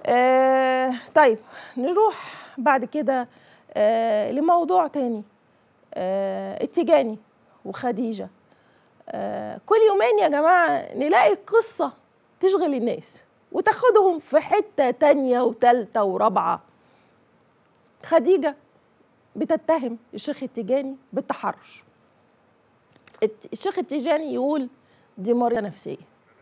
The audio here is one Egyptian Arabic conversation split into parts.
آه طيب نروح بعد كده آه لموضوع تاني آه التجاني وخديجة آه كل يومين يا جماعة نلاقي قصة تشغل الناس وتاخدهم في حتة تانية وتالتة ورابعة خديجة بتتهم الشيخ التجاني بالتحرش الت- الشيخ التجاني يقول دي مريضة نفسية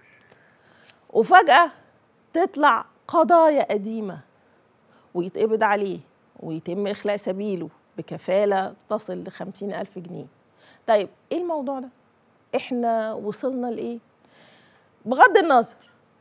وفجأة تطلع قضايا قديمة ويتقبض عليه ويتم إخلاء سبيله بكفالة تصل لخمسين ألف جنيه طيب إيه الموضوع ده؟ إحنا وصلنا لإيه؟ بغض النظر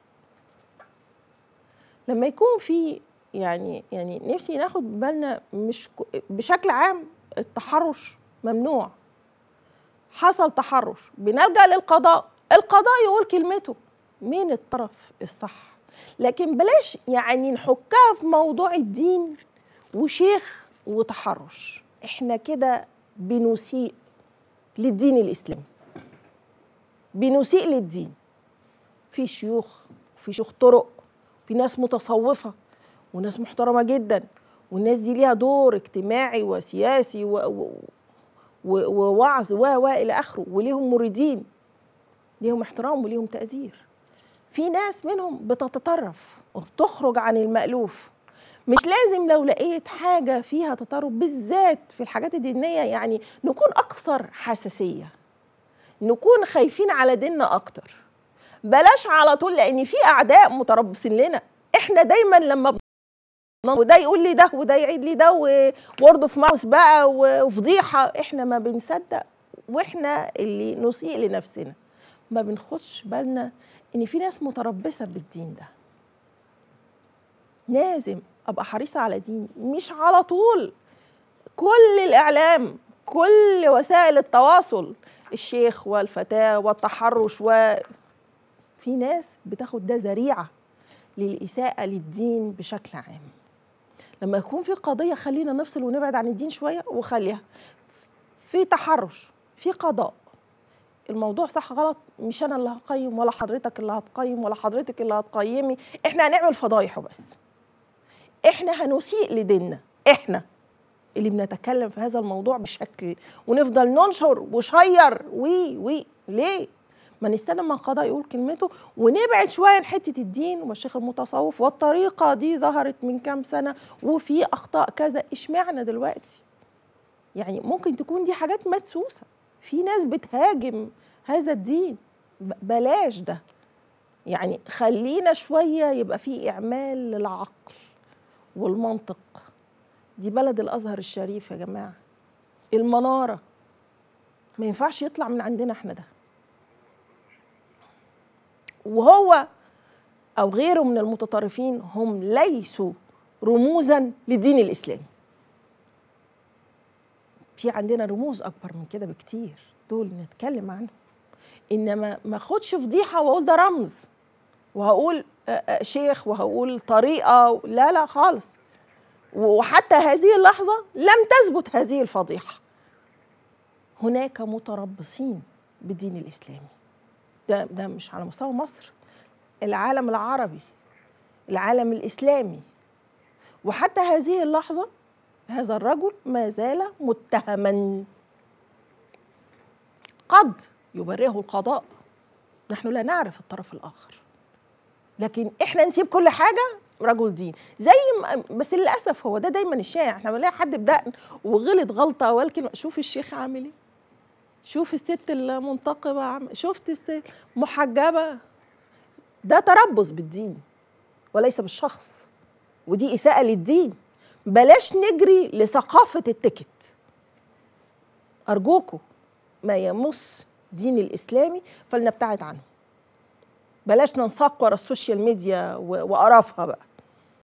لما يكون في يعني يعني نفسي ناخد بالنا مش ك- بشكل عام التحرش ممنوع حصل تحرش بنلجأ للقضاء القضاء يقول كلمته مين الطرف الصح لكن بلاش يعني نحكها في موضوع الدين وشيخ وتحرش احنا كده بنسيء للدين الاسلامي بنسيء للدين في شيوخ في شيوخ طرق في ناس متصوفة وناس محترمة جدا والناس دي ليها دور اجتماعي وسياسي و... و... و- ووعظ و و الى اخره وليهم مريدين ليهم احترام وليهم تقدير في ناس منهم بتتطرف وبتخرج عن المألوف مش لازم لو لقيت حاجة فيها تطرف بالذات في الحاجات الدينية يعني نكون أكثر حساسية نكون خايفين على ديننا أكتر بلاش على طول لأن في أعداء متربصين لنا إحنا دايما لما بن- وده يقول لي ده وده يعيد لي ده وورد اوف ماوس بقى و- وفضيحة إحنا ما بنصدق وإحنا اللي نسيء لنفسنا ما بناخدش بالنا ان في ناس متربصه بالدين ده لازم ابقى حريصه على ديني مش على طول كل الاعلام كل وسائل التواصل الشيخ والفتاه والتحرش و في ناس بتاخد ده ذريعه للاساءه للدين بشكل عام لما يكون في قضيه خلينا نفصل ونبعد عن الدين شويه وخليها في تحرش في قضاء الموضوع صح غلط مش انا اللي هقيم ولا حضرتك اللي هتقيم ولا حضرتك اللي هتقيمي احنا هنعمل فضايح وبس احنا هنسيء لديننا احنا اللي بنتكلم في هذا الموضوع بشكل ونفضل ننشر وشير وي وي ليه ما نستنى ما القضاء يقول كلمته ونبعد شويه عن حته الدين والشيخ المتصوف والطريقه دي ظهرت من كام سنه وفي اخطاء كذا اشمعنى دلوقتي يعني ممكن تكون دي حاجات مدسوسه في ناس بتهاجم هذا الدين ب- بلاش ده يعني خلينا شويه يبقى في اعمال للعقل والمنطق دي بلد الازهر الشريف يا جماعه المناره ما ينفعش يطلع من عندنا احنا ده وهو او غيره من المتطرفين هم ليسوا رموزا للدين الاسلامي في عندنا رموز اكبر من كده بكتير دول نتكلم عنهم انما ما اخدش فضيحه واقول ده رمز وهقول آه، آه، شيخ وهقول طريقه لا لا خالص وحتى هذه اللحظه لم تثبت هذه الفضيحه هناك متربصين بالدين الاسلامي ده ده مش على مستوى مصر العالم العربي العالم الاسلامي وحتى هذه اللحظه هذا الرجل ما زال متهما قد يبرئه القضاء نحن لا نعرف الطرف الاخر لكن احنا نسيب كل حاجه رجل دين زي ما بس للاسف هو ده دايما الشائع احنا بنلاقي حد بدقن وغلط غلطه ولكن شوف الشيخ عامل ايه شوف الست المنتقبه عم شفت الست محجبه ده تربص بالدين وليس بالشخص ودي اساءه للدين بلاش نجري لثقافه التكت ارجوكوا ما يمس دين الاسلامي فلنبتعد عنه بلاش ننساق ورا السوشيال ميديا و- وقرفها بقى